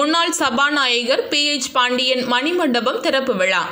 முன்னாள் சபாநாயகர் B H Pandian மணிமண்டபம் திறப்பு விழா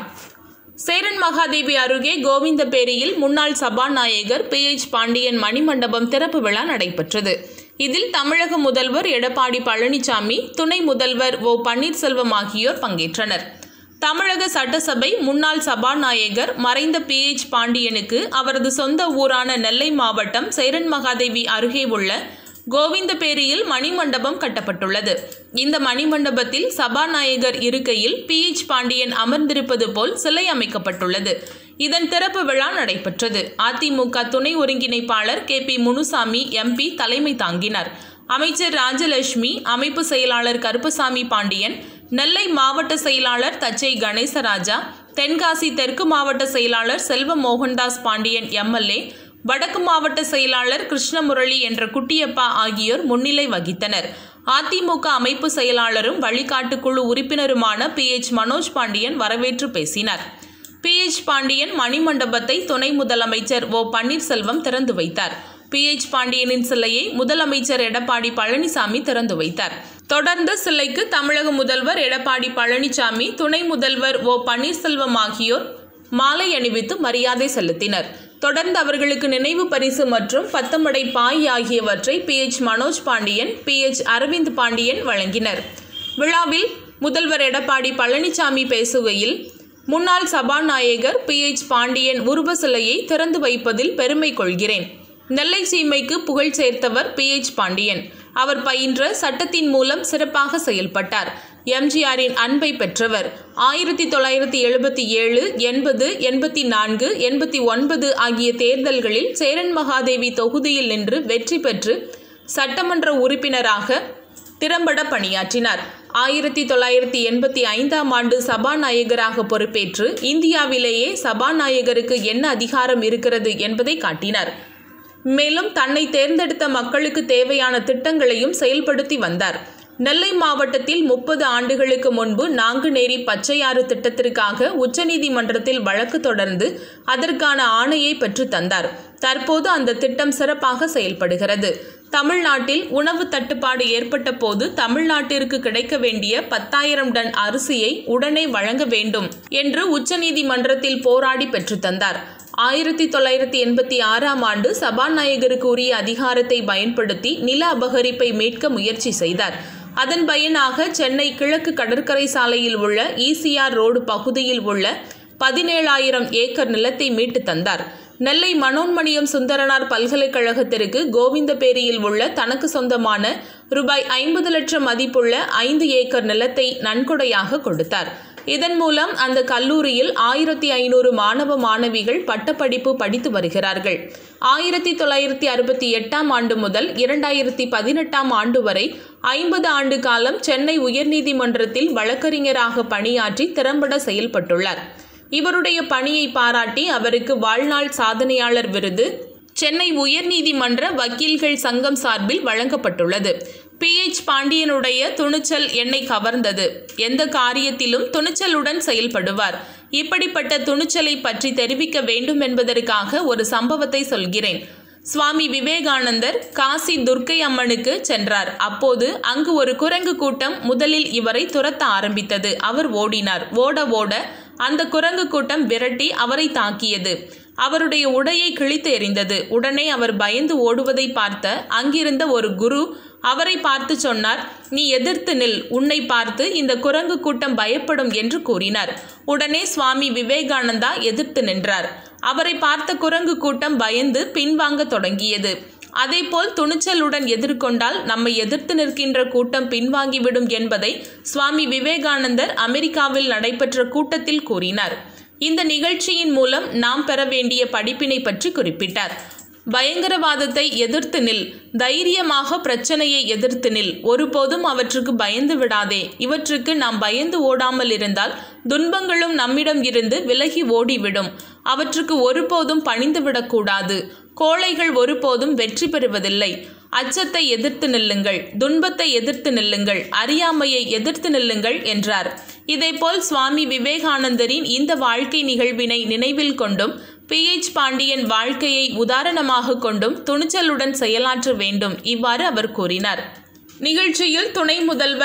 சேரன் மகாதேவி அருகே கோவிந்தபேரியில் முன்னாள் சபாநாயகர் பி எச் பாண்டியன் மணிமண்டபம் திறப்பு விழா நடைபெற்றது இதில் தமிழக முதல்வர் எடப்பாடி பழனிசாமி துணை முதல்வர் ஓ பன்னீர்செல்வம் ஆகியோர் பங்கேற்றனர் தமிழக சட்டசபை முன்னாள் சபாநாயகர் மறைந்த பி எச் பாண்டியனுக்கு அவரது சொந்த ஊரான நெல்லை மாவட்டம் சேரன் மகாதேவி அருகே உள்ள கோவிந்தபேரியில் மணிமண்டபம் கட்டப்பட்டுள்ளது இந்த மணிமண்டபத்தில் சபாநாயகர் இருக்கையில் பி எச் பாண்டியன் அமர்ந்திருப்பது போல் சிலை அமைக்கப்பட்டுள்ளது இதன் திறப்பு விழா நடைபெற்றது அதிமுக துணை ஒருங்கிணைப்பாளர் கே பி முனுசாமி எம்பி தலைமை தாங்கினார் அமைச்சர் ராஜலட்சுமி அமைப்பு செயலாளர் கருப்பசாமி பாண்டியன் நெல்லை மாவட்ட செயலாளர் தச்சை கணேசராஜா தென்காசி தெற்கு மாவட்ட செயலாளர் செல்வ மோகன்தாஸ் பாண்டியன் எம்எல்ஏ வடக்கு மாவட்ட செயலாளர் கிருஷ்ணமுரளி என்ற குட்டியப்பா ஆகியோர் முன்னிலை வகித்தனர் அதிமுக அமைப்பு செயலாளரும் வழிகாட்டு குழு உறுப்பினருமான பி எச் மனோஜ் பாண்டியன் வரவேற்று பேசினார் பி எச் பாண்டியன் மணிமண்டபத்தை துணை முதலமைச்சர் ஓ பன்னீர்செல்வம் திறந்து வைத்தார் பி எச் பாண்டியனின் சிலையை முதலமைச்சர் எடப்பாடி பழனிசாமி திறந்து வைத்தார் தொடர்ந்து சிலைக்கு தமிழக முதல்வர் எடப்பாடி பழனிசாமி துணை முதல்வர் ஓ பன்னீர்செல்வம் ஆகியோர் மாலை அணிவித்து மரியாதை செலுத்தினர் தொடர்ந்து அவர்களுக்கு நினைவு பரிசு மற்றும் பத்தமடை பாய் ஆகியவற்றை P H Manoj Pandian P H Aravind Pandian வழங்கினர் விழாவில் முதல்வர் எடப்பாடி பழனிசாமி பேசுகையில் முன்னாள் சபாநாயகர் பி எச் பாண்டியன் உருவ சிலையை திறந்து வைப்பதில் பெருமை கொள்கிறேன் நெல்லை சீமைக்கு புகழ் சேர்த்தவர் பி எச் பாண்டியன் அவர் பயின்ற சட்டத்தின் மூலம் சிறப்பாக செயல்பட்டார் எம்ஜிஆரின் அன்பை பெற்றவர் ஆயிரத்தி தொள்ளாயிரத்தி எழுபத்தி ஏழு எண்பது எண்பத்தி நான்கு எண்பத்தி ஒன்பது ஆகிய தேர்தல்களில் சேரன் மகாதேவி தொகுதியில் நின்று வெற்றி பெற்று சட்டமன்ற உறுப்பினராக திறம்பட பணியாற்றினார் ஆயிரத்தி தொள்ளாயிரத்தி எண்பத்தி ஐந்தாம் ஆண்டு சபாநாயகராக பொறுப்பேற்று இந்தியாவிலேயே சபாநாயகருக்கு என்ன அதிகாரம் இருக்கிறது என்பதை காட்டினார் மேலும் தன்னை தேர்ந்தெடுத்த மக்களுக்கு தேவையான திட்டங்களையும் செயல்படுத்தி வந்தார் நெல்லை மாவட்டத்தில் முப்பது ஆண்டுகளுக்கு முன்பு நாங்குநேரி பச்சையாறு திட்டத்திற்காக உச்சநீதிமன்றத்தில் வழக்கு தொடர்ந்து அதற்கான ஆணையை பெற்று தந்தார் தற்போது அந்த திட்டம் சிறப்பாக செயல்படுகிறது தமிழ்நாட்டில் உணவு தட்டுப்பாடு ஏற்பட்ட போது தமிழ்நாட்டிற்கு கிடைக்க வேண்டிய பத்தாயிரம் டன் அரிசியை உடனே வழங்க வேண்டும் என்று உச்சநீதிமன்றத்தில் போராடி பெற்று தந்தார் ஆயிரத்தி தொள்ளாயிரத்தி எண்பத்தி ஆறாம் ஆண்டு சபாநாயகருக்கு உரிய அதிகாரத்தை பயன்படுத்தி நில அபகரிப்பை மீட்க முயற்சி செய்தார் அதன் பயனாக சென்னை கிழக்கு கடற்கரை சாலையில் உள்ள இசிஆர் ரோடு பகுதியில் உள்ள பதினேழாயிரம் ஏக்கர் நிலத்தை மீட்டு தந்தார் நெல்லை மனோன்மணியம் சுந்தரனார் பல்கலைக்கழகத்திற்கு கோவிந்தபேரியில் உள்ள தனக்கு சொந்தமான ரூபாய் ஐம்பது லட்சம் மதிப்புள்ள ஐந்து ஏக்கர் நிலத்தை நன்கொடையாக கொடுத்தார் இதன் மூலம் அந்த கல்லூரியில் ஆயிரத்தி ஐநூறு மாணவ மாணவிகள் பட்டப்படிப்பு படித்து வருகிறார்கள் ஆயிரத்தி தொள்ளாயிரத்தி அறுபத்தி எட்டாம் ஆண்டு முதல் இரண்டாயிரத்தி பதினெட்டாம் ஆண்டு வரை ஐம்பது ஆண்டு காலம் சென்னை உயர்நீதிமன்றத்தில் வழக்கறிஞராக பணியாற்றி திறம்பட செயல்பட்டுள்ளார் இவருடைய பணியை பாராட்டி அவருக்கு வாழ்நாள் சாதனையாளர் விருது சென்னை உயர்நீதிமன்ற வக்கீல்கள் சங்கம் சார்பில் வழங்கப்பட்டுள்ளது பி எச் பாண்டியனுடைய துணிச்சல் என்னை கவர்ந்தது எந்த காரியத்திலும் துணிச்சலுடன் செயல்படுவார் இப்படிப்பட்ட துணிச்சலை பற்றி தெரிவிக்க வேண்டும் என்பதற்காக ஒரு சம்பவத்தை சொல்கிறேன் சுவாமி விவேகானந்தர் காசி துர்க்கை அம்மனுக்கு சென்றார் அப்போது அங்கு ஒரு குரங்கு கூட்டம் முதலில் இவரை துரத்த ஆரம்பித்தது அவர் ஓடினார் ஓட ஓட அந்த குரங்கு கூட்டம் விரட்டி அவரை தாக்கியது அவருடைய உடையை கிழித்து எறிந்தது உடனே அவர் பயந்து ஓடுவதை பார்த்த அங்கிருந்த ஒரு குரு அவரை பார்த்து சொன்னார் நீ எதிர்த்து நில் உன்னை பார்த்து இந்த குரங்கு கூட்டம் பயப்படும் என்று கூறினார் உடனே சுவாமி விவேகானந்தா எதிர்த்து நின்றார் அவரை பார்த்த குரங்கு கூட்டம் பயந்து பின்வாங்க தொடங்கியது அதேபோல் துணிச்சலுடன் எதிர்கொண்டால் நம்மை எதிர்த்து நிற்கின்ற கூட்டம் பின்வாங்கிவிடும் என்பதை சுவாமி விவேகானந்தர் அமெரிக்காவில் நடைபெற்ற கூட்டத்தில் கூறினார் இந்த நிகழ்ச்சியின் மூலம் நாம் பெற வேண்டிய படிப்பினை பற்றி குறிப்பிட்டார் பயங்கரவாதத்தை எதிர்த்து நில் தைரியமாக பிரச்சனையை எதிர்த்து நில் ஒருபோதும் அவற்றுக்கு பயந்து விடாதே இவற்றுக்கு நாம் பயந்து ஓடாமல் இருந்தால் துன்பங்களும் நம்மிடம் இருந்து விலகி ஓடிவிடும் அவற்றுக்கு ஒருபோதும் பணிந்து விடக்கூடாது கோழைகள் ஒருபோதும் வெற்றி பெறுவதில்லை அச்சத்தை எதிர்த்து நில்லுங்கள் துன்பத்தை எதிர்த்து நில்லுங்கள் அறியாமையை எதிர்த்து நில்லுங்கள் என்றார் இதேபோல் சுவாமி விவேகானந்தரின் இந்த வாழ்க்கை நிகழ்வினை நினைவில் கொண்டும் பி எச் பாண்டியன் வாழ்க்கையை உதாரணமாக கொண்டும் துணிச்சலுடன் செயலாற்ற வேண்டும் இவ்வாறு அவர் கூறினார் நிகழ்ச்சியில் துணை முதல்வர்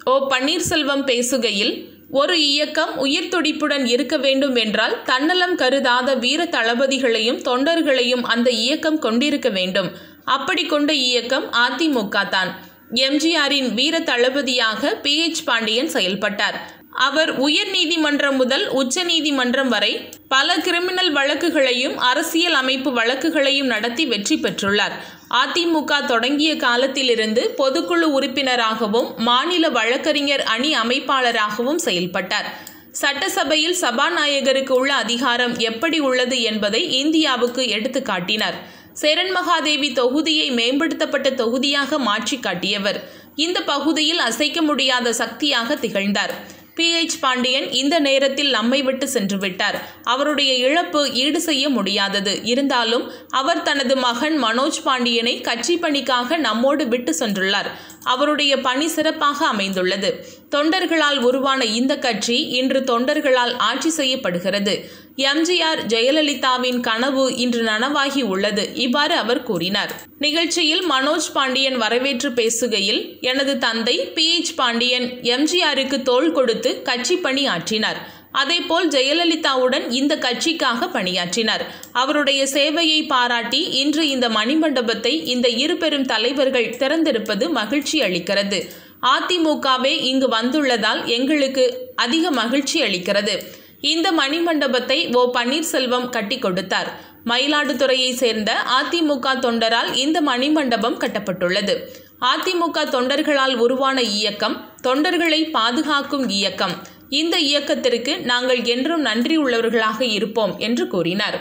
ஓ பன்னீர்செல்வம் பேசுகையில் ஒரு இயக்கம் உயிர் துடிப்புடன் இருக்க வேண்டும் என்றால் தன்னலம் கருதாத வீர தளபதிகளையும் தொண்டர்களையும் அந்த இயக்கம் கொண்டிருக்க வேண்டும் அப்படி கொண்ட இயக்கம் அதிமுக தான் எம்ஜிஆரின் வீர தளபதியாக பி எச் பாண்டியன் செயல்பட்டார் அவர் உயர் நீதிமன்றம் முதல் உச்ச நீதிமன்றம் வரை பல கிரிமினல் வழக்குகளையும் அரசியல் அமைப்பு வழக்குகளையும் நடத்தி வெற்றி பெற்றுள்ளார் அதிமுக தொடங்கிய காலத்திலிருந்து பொதுக்குழு உறுப்பினராகவும் மாநில வழக்கறிஞர் அணி அமைப்பாளராகவும் செயல்பட்டார் சட்டசபையில் சபாநாயகருக்கு உள்ள அதிகாரம் எப்படி உள்ளது என்பதை இந்தியாவுக்கு எடுத்து காட்டினார் சேரன் மகாதேவி தொகுதியை மேம்படுத்தப்பட்ட தொகுதியாக மாற்றி காட்டியவர் இந்த பகுதியில் அசைக்க முடியாத சக்தியாக திகழ்ந்தார் பி எச் பாண்டியன் இந்த நேரத்தில் நம்மை விட்டு சென்று விட்டார் அவருடைய இழப்பு ஈடு செய்ய முடியாதது இருந்தாலும் அவர் தனது மகன் மனோஜ் பாண்டியனை கட்சி பணிக்காக நம்மோடு விட்டு சென்றுள்ளார் அவருடைய பணி சிறப்பாக அமைந்துள்ளது தொண்டர்களால் உருவான இந்த கட்சி இன்று தொண்டர்களால் ஆட்சி செய்யப்படுகிறது எம்ஜிஆர் ஜெயலலிதாவின் கனவு இன்று நனவாகி உள்ளது இவ்வாறு அவர் கூறினார் நிகழ்ச்சியில் மனோஜ் பாண்டியன் வரவேற்று பேசுகையில் எனது தந்தை பி எச் பாண்டியன் எம்ஜிஆருக்கு தோள் கொடுத்து கட்சி பணி ஆற்றினார் அதேபோல் ஜெயலலிதாவுடன் இந்த கட்சிக்காக பணியாற்றினார் அவருடைய சேவையை பாராட்டி இன்று இந்த மணிமண்டபத்தை இந்த இரு பெரும் தலைவர்கள் திறந்திருப்பது மகிழ்ச்சி அளிக்கிறது அதிமுகவே இங்கு வந்துள்ளதால் எங்களுக்கு அதிக மகிழ்ச்சி அளிக்கிறது இந்த மணிமண்டபத்தை ஓ பன்னீர்செல்வம் கட்டி கொடுத்தார் மயிலாடுதுறையை சேர்ந்த அதிமுக தொண்டரால் இந்த மணிமண்டபம் கட்டப்பட்டுள்ளது அதிமுக தொண்டர்களால் உருவான இயக்கம் தொண்டர்களை பாதுகாக்கும் இயக்கம் இந்த இயக்கத்திற்கு நாங்கள் என்றும் நன்றி உள்ளவர்களாக இருப்போம் என்று கூறினார்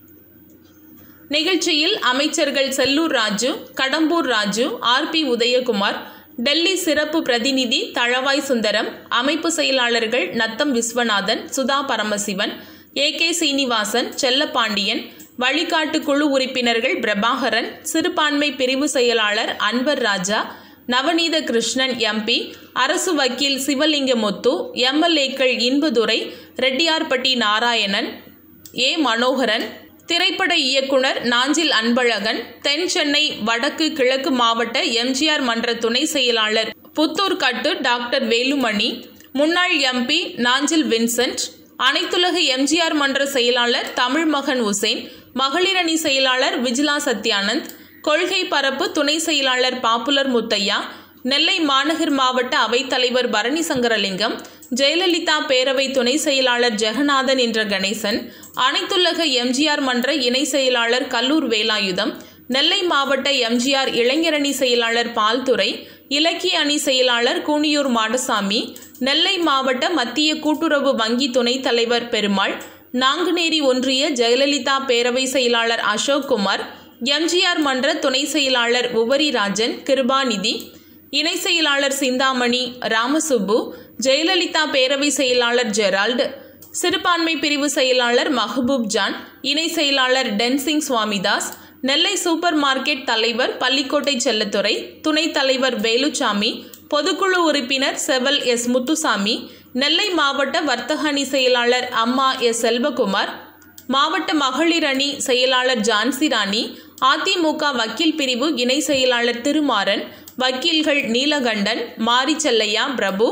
நிகழ்ச்சியில் அமைச்சர்கள் செல்லூர் ராஜு கடம்பூர் ராஜு ஆர் பி உதயகுமார் டெல்லி சிறப்பு பிரதிநிதி தளவாய் சுந்தரம் அமைப்பு செயலாளர்கள் நத்தம் விஸ்வநாதன் சுதா பரமசிவன் ஏ கே சீனிவாசன் செல்லப்பாண்டியன் வழிகாட்டு குழு உறுப்பினர்கள் பிரபாகரன் சிறுபான்மை பிரிவு செயலாளர் அன்வர் ராஜா நவநீத கிருஷ்ணன் எம்பி அரசு வக்கீல் சிவலிங்கமுத்து எம்எல்ஏக்கள் இன்பதுரை ரெட்டியார்பட்டி நாராயணன் ஏ மனோகரன் திரைப்பட இயக்குனர் நாஞ்சில் அன்பழகன் தென் சென்னை வடக்கு கிழக்கு மாவட்ட எம்ஜிஆர் மன்ற துணை செயலாளர் புத்தூர்கட்டு டாக்டர் வேலுமணி முன்னாள் எம்பி நாஞ்சில் வின்சென்ட் அனைத்துலக எம்ஜிஆர் மன்ற செயலாளர் தமிழ்மகன் உசேன் மகளிரணி செயலாளர் விஜிலா சத்யானந்த் கொள்கை பரப்பு துணை செயலாளர் பாப்புலர் முத்தையா நெல்லை மாநகர் மாவட்ட அவைத்தலைவர் பரணி சங்கரலிங்கம் ஜெயலலிதா பேரவை துணை செயலாளர் ஜெகநாதன் என்ற கணேசன் அனைத்துலக எம்ஜிஆர் மன்ற இணை செயலாளர் கல்லூர் வேலாயுதம் நெல்லை மாவட்ட எம்ஜிஆர் இளைஞரணி செயலாளர் பால்துறை இலக்கிய அணி செயலாளர் கூனியூர் மாடசாமி நெல்லை மாவட்ட மத்திய கூட்டுறவு வங்கி துணைத் தலைவர் பெருமாள் நாங்குநேரி ஒன்றிய ஜெயலலிதா பேரவை செயலாளர் அசோக்குமார் எம்ஜிஆர் மன்ற துணை செயலாளர் உவரிராஜன் கிருபாநிதி இணை செயலாளர் சிந்தாமணி ராமசுப்பு ஜெயலலிதா பேரவை செயலாளர் ஜெரால்டு சிறுபான்மை பிரிவு செயலாளர் மஹபூப் ஜான் இணை செயலாளர் டென்சிங் சுவாமிதாஸ் நெல்லை சூப்பர் மார்க்கெட் தலைவர் பள்ளிக்கோட்டை செல்லத்துறை துணைத் தலைவர் வேலுச்சாமி பொதுக்குழு உறுப்பினர் செவல் எஸ் முத்துசாமி நெல்லை மாவட்ட வர்த்தக அணி செயலாளர் அம்மா எஸ் செல்வகுமார் மாவட்ட மகளிர் அணி செயலாளர் ஜான்சி ராணி அதிமுக வக்கீல் பிரிவு இணை செயலாளர் திருமாறன் வக்கீல்கள் நீலகண்டன் மாரிச்செல்லையா பிரபு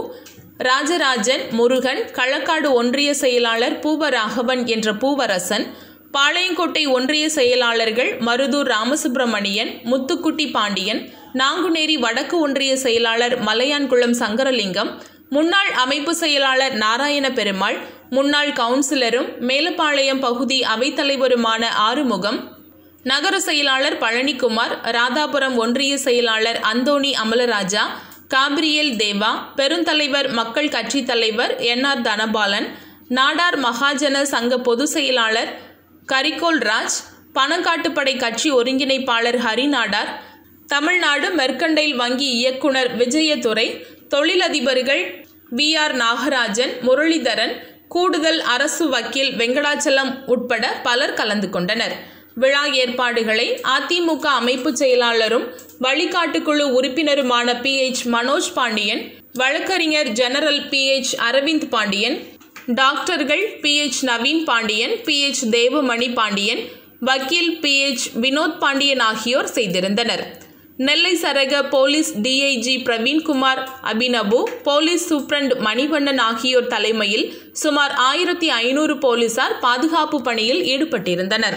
ராஜராஜன் முருகன் களக்காடு ஒன்றிய செயலாளர் பூவராகவன் என்ற பூவரசன் பாளையங்கோட்டை ஒன்றிய செயலாளர்கள் மருதூர் ராமசுப்பிரமணியன் முத்துக்குட்டி பாண்டியன் நாங்குநேரி வடக்கு ஒன்றிய செயலாளர் மலையான்குளம் சங்கரலிங்கம் முன்னாள் அமைப்பு செயலாளர் நாராயண பெருமாள் முன்னாள் கவுன்சிலரும் மேலப்பாளையம் பகுதி அவைத்தலைவருமான ஆறுமுகம் நகர செயலாளர் பழனிக்குமார் ராதாபுரம் ஒன்றிய செயலாளர் அந்தோணி அமலராஜா காபிரியல் தேவா பெருந்தலைவர் மக்கள் கட்சி தலைவர் என் ஆர் தனபாலன் நாடார் மகாஜன சங்க பொதுச் செயலாளர் கரிகோல் ராஜ் பணக்காட்டுப்படை கட்சி ஒருங்கிணைப்பாளர் ஹரிநாடார் தமிழ்நாடு மெர்கண்டைல் வங்கி இயக்குனர் விஜயதுரை தொழிலதிபர்கள் வி ஆர் நாகராஜன் முரளிதரன் கூடுதல் அரசு வக்கீல் வெங்கடாச்சலம் உட்பட பலர் கலந்து கொண்டனர் விழா ஏற்பாடுகளை அதிமுக அமைப்பு செயலாளரும் வழிகாட்டுக்குழு உறுப்பினருமான பி எச் மனோஜ் பாண்டியன் வழக்கறிஞர் general P H Aravind Pandian டாக்டர்கள் P H Naveen Pandian P H Devamani Pandian வக்கீல் பி எச் வினோத் பாண்டியன் ஆகியோர் செய்திருந்தனர் நெல்லை சரக police DIG Praveenkumar Abhinabu police superintendent Manivannan ஆகியோர் தலைமையில் சுமார் ஆயிரத்தி ஐநூறு போலீசார் பாதுகாப்பு பணியில் ஈடுபட்டிருந்தனர்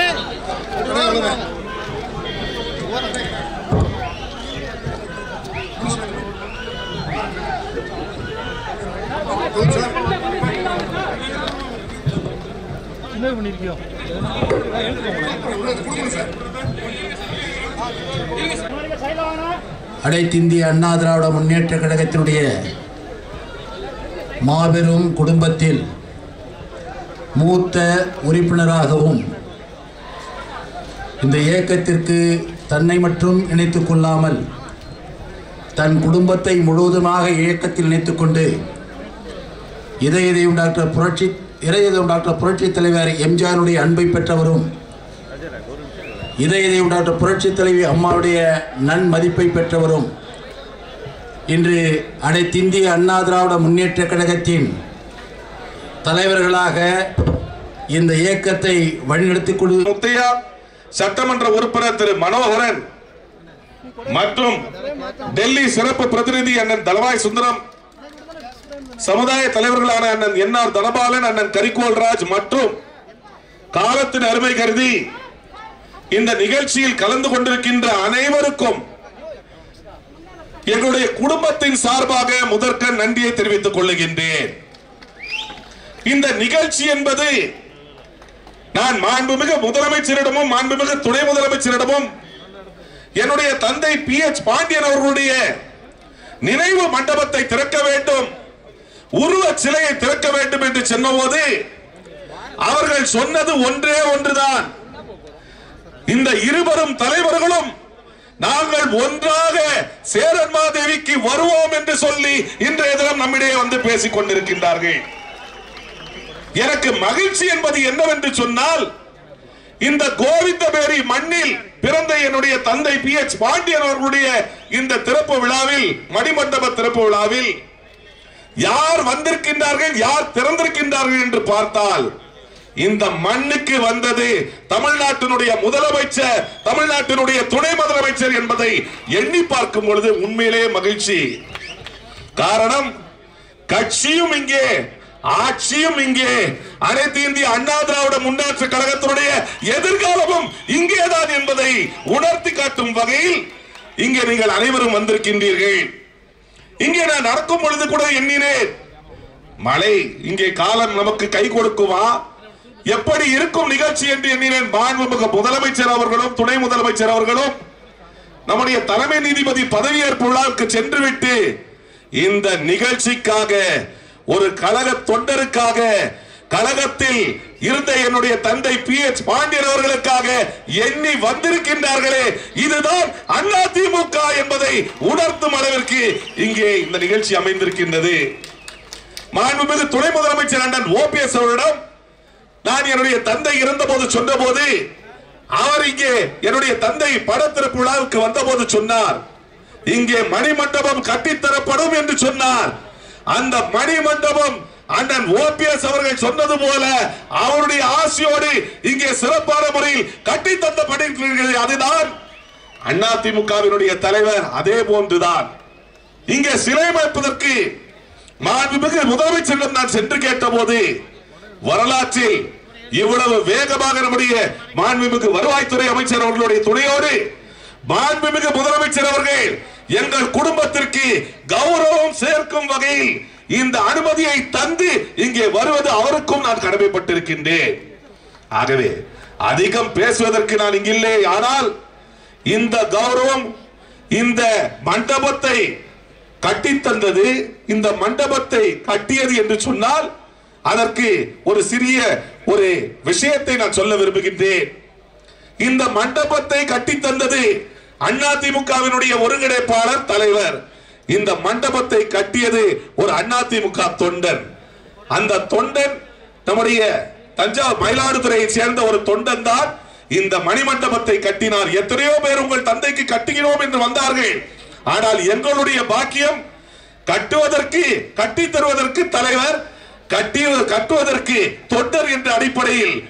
என்ன பண்ணிருக்கியோ அனைத்திந்திய அண்ணா திராவிட முன்னேற்ற கழகத்தினுடைய மாபெரும் குடும்பத்தில் மூத்த உறுப்பினராகவும் இந்த இயக்கத்திற்கு தன்னை மட்டும் இணைத்துக் கொள்ளாமல் தன் குடும்பத்தை முழுவதுமாக இயக்கத்தில் இணைத்துக் கொண்டு இதயம் டாக்டர் புரட்சி இதயம் டாக்டர் புரட்சி தலைவர் எம்ஜிஆருடைய அன்பை பெற்றவரும் இதய டாக்டர் புரட்சி தலைவி அம்மாவுடைய நன்மதிப்பை பெற்றவரும் இன்று அனைத்திந்திய அண்ணா திராவிட முன்னேற்ற கழகத்தின் தலைவர்களாக இந்த இயக்கத்தை வழிநடத்திக் கொண்டு முத்தையா சட்டமன்ற உறுப்பினர் திரு மனோகரன் மற்றும் டெல்லி சிறப்பு பிரதிநிதி அண்ணன் தலவாய் சுந்தரம் சமுதாய தலைவர்களான அண்ணன் என் ஆர் தனபாலன் அண்ணன் கரிகோல் ராஜ் மற்றும் காலத்தின் அருமை கருதி இந்த நிகழ்ச்சியில் கலந்து கொண்டிருக்கின்ற அனைவருக்கும் எங்களுடைய குடும்பத்தின் சார்பாக முதற்க நன்றியை தெரிவித்துக் கொள்ளுகின்றேன் இந்த நிகழ்ச்சி என்பது நான் மாண்புமிகு முதலமைச்சரிடமும் மாண்புமிகு துணை முதலமைச்சரிடமும் என்னுடைய தந்தை பி எச் பாண்டியன் அவர்களுடைய நினைவு மண்டபத்தை திறக்க வேண்டும் உருவ சிலையை திறக்க வேண்டும் என்று சொன்னபோது அவர்கள் சொன்னது ஒன்றே ஒன்றுதான் இந்த இருவரும் தலைவர்களும் நாங்கள் ஒன்றாக சேரன்மாதேவிக்கு வருவோம் என்று சொல்லி இன்றைய தினம் நம்மிடையே வந்து பேசிக் கொண்டிருக்கின்றார்கள் எனக்கு மகிழ்ச்சி என்பது என்னவென்று சொன்னால் இந்த கோவிந்தபேரி மண்ணில் பிறந்த என்னுடைய தந்தை பி எச் பாண்டியன் அவர்களுடைய இந்த திறப்பு விழாவில் மணிமண்டப திறப்பு விழாவில் யார் வந்திருக்கின்றார்கள் யார் திறந்திருக்கின்றார்கள் என்று பார்த்தால் இந்த மண்ணுக்கு வந்தது தமிழ்நாட்டினுடைய முதலமைச்சர் தமிழ்நாட்டினுடைய துணை முதலமைச்சர் என்பதை எண்ணி பார்க்கும் பொழுது உண்மையிலே மகிழ்ச்சி காரணம் கட்சியும் இங்கே ஆட்சியும் இங்கே அனைத்து இந்திய அண்ணா திராவிட முன்னேற்ற கழகத்தினுடைய எதிர்காலமும் இங்கேதான் என்பதை உணர்த்தி காட்டும் வகையில் இங்கே நீங்கள் அனைவரும் வந்திருக்கின்றீர்கள் இங்கே நான் நடக்கும் பொழுது கூட எண்ணினேன் மழை இங்கே காலம் நமக்கு கை கொடுக்குமா எப்படி இருக்கும் நிகழ்ச்சி என்று எண்ணினேன் மாண்புமிகு முதலமைச்சர் அவர்களும் துணை முதலமைச்சர் அவர்களும் நம்முடைய தலைமை நீதிபதி பதவியேற்பு விழாவுக்கு சென்று விட்டு இந்த நிகழ்ச்சிக்காக ஒரு கழக தொண்டருக்காக கழகத்தில் இருந்த என்னுடைய தந்தை பி எச் பாண்டியன் அவர்களுக்காக எண்ணி வந்திருக்கின்றார்களே இதுதான் அதிமுக என்பதை உணர்த்தும் அளவிற்கு இங்கே இந்த நிகழ்ச்சி அமைந்திருக்கின்றது மாண்புமிகு துணை முதலமைச்சர் அண்ணன் ஓபிஎஸ் அவரிடம் நான் என்னுடைய தந்தை இருந்தபோது சொன்னபோது அவர் இங்கே என்னுடைய தந்தை படத்திறப்பு விழாவுக்கு வந்தபோது சொன்னார் இங்கே மணிமண்டபம் கட்டித்தரப்படும் என்று சொன்னார் அந்த மணிமண்டபம் அண்ணன் ஓபிஎஸ் அவர்கள் சொன்னது போல அவருடைய ஆசையோடு இங்கே சிறப்பான முறையில் கட்டி தந்தப்படுகிறீர்கள் அதுதான் அதிமுகவினுடைய தலைவர் அதே போன்றுதான் இங்கே சிலை அமைப்பதற்கு மாண்புமிகு முதலமைச்சரிடம் நான் சென்று கேட்டபோது வரலாற்றில் இவ்வளவு வேகமாக நம்முடைய மாண்புமிகு வருவாய்த்துறை அமைச்சர் அவர்களுடைய துணையோடு மாண்புமிகு முதலமைச்சர் அவர்கள் எங்கள் குடும்பத்திற்கு கௌரவம் சேர்க்கும் வகையில் இந்த அனுமதியை தந்து இங்கே வருவது அவருக்கும் நான் கடமைப்பட்டிருக்கின்றேன் ஆகவே அதிகம் பேசுவதற்கு நான் இங்கில்லை ஆனால் இந்த கௌரவம் இந்த மண்டபத்தை கட்டித்தந்தது இந்த மண்டபத்தை கட்டியது என்று சொன்னால் அதற்கு ஒரு சிறிய ஒரு விஷயத்தை நான் சொல்ல விரும்புகின்றேன் இந்த மண்டபத்தை கட்டித்தந்தது அதிமுகவினுடைய ஒருங்கிணைப்பாளர் தலைவர் இந்த மண்டபத்தை கட்டியது ஒரு அதிமுக தொண்டன் அந்த தொண்டன் நம்முடைய தஞ்சாவூர் மயிலாடுதுறையை சேர்ந்த ஒரு தொண்டன் தான் இந்த மணிமண்டபத்தை கட்டினார் எத்தனையோ பேர் உங்கள் தந்தைக்கு கட்டுகிறோம் என்று வந்தார்கள் ஆனால் எங்களுடைய பாக்கியம் கட்டுவதற்கு கட்டி தருவதற்கு தலைவர் கட்டி கட்டுவதற்கு தொண்டர் என்ற அடிப்படையில்